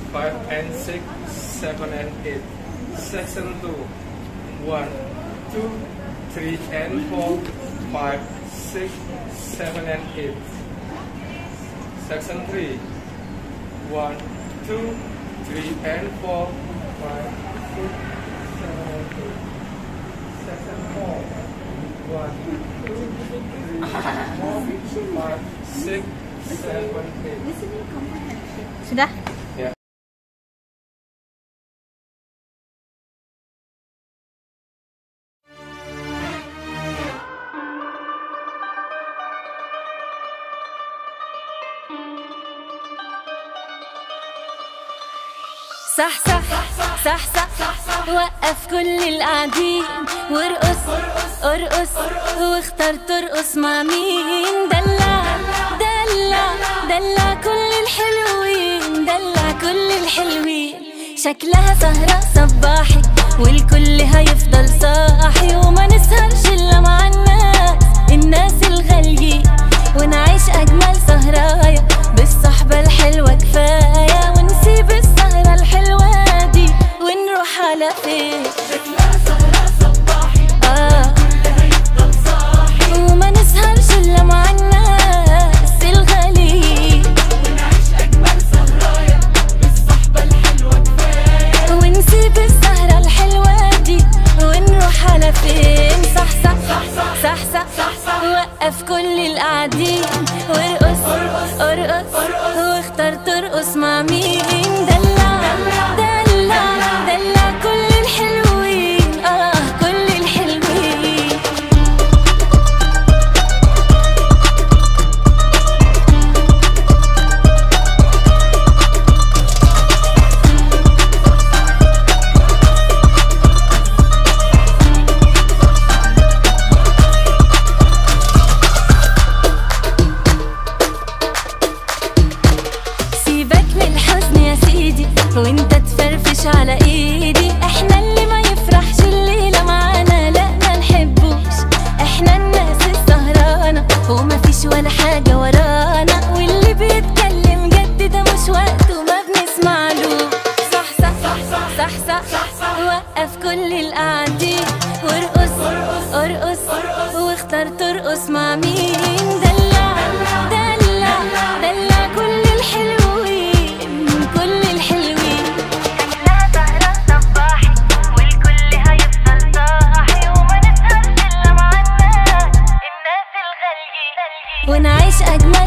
five and six, seven and eight. Section two, one, two, three and four, five, six, seven and eight. Section three, one, two, three and four, five, six, seven and eight. Section four, one, two, three, four, five, six, seven, eight. Listening comprehension. Sudah? Ya. صح صح صح صح وقف كل القاعدين وارقص ارقص واختار ترقص مع مين دلع دلع دلع كل الحلوين دلع كل الحلوين شكلها سهرة صباحي والكل هيفضل صاحي وما نسهرش الا مع الناس الناس الغاليين ونعيش اجمل سهرايا بالصحبة الحلوة كفاية ونسيب السهرة الحلوة دي ونروح على فين آه وما نسهرش الا مع الناس الغاليين ونسيب السهرة الحلوة دي ونروح على فين صح صح صح صح صح وقف كل القاعدين وارقص ارقص واختار ترقص مع مين دلع دلع دلع كل الحلوين اه كل الحلوين سيبك من الحزن يا سيدي وانت تفرفش على ايدي احنا اللي ما يفرحش الليلة معانا لا ما نحبوش احنا الناس السهرانة وما فيش ولا حاجة ورانا واللي بيتكلم جد ده مش وقته ما بنسمعلوش صح صح صح صح صح وقف كل القاعدين وارقص ارقص واختار ترقص مع مين دلع دلع دلع كل الحلوين كل الحلوين شكلها سهرة صباحي والكل هيفضل صاحي وما نسهرش الا مع الناس الناس الغاليين ونعيش اجمل